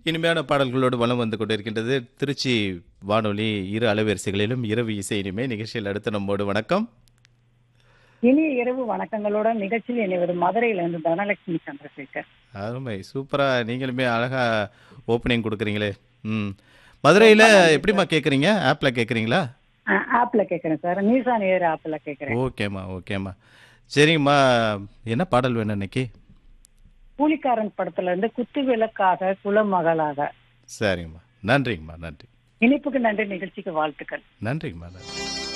இனிமையான பாடல்களோடு வலம் வந்து கொண்டிருக்கின்றது திருச்சி வானொலி இரு அலைவரிசைகளிலும் இரவு இசை இனிமை நிகழ்ச்சியில் அடுத்து நம்மோடு வணக்கம் இனிய இரவு வணக்கங்களோட நிகழ்ச்சியில் இணைவது மதுரையில இருந்து தனலட்சுமி சந்திரசேகர் அருமை சூப்பரா நீங்களுமே அழகா ஓப்பனிங் கொடுக்குறீங்களே ம் மதுரையில் எப்படிம்மா கேட்குறீங்க ஆப்பில் கேட்குறீங்களா ஆப்ல கேக்குறேன் சார் நியூஸ் ஆன் ஏர் ஆப்ல கேக்குறேன் ஓகேம்மா ஓகேம்மா சரிங்கம்மா என்ன பாடல் வேணும் இன்னைக்கு கூலிக்காரன் படத்துல இருந்து குத்து விளக்காக குலமகளாக சரிங்கம்மா நன்றிங்கம்மா நன்றி இனிப்புக்கு நன்றி நிகழ்ச்சிக்கு வாழ்த்துக்கள் நன்றிங்கம்மா நன்றி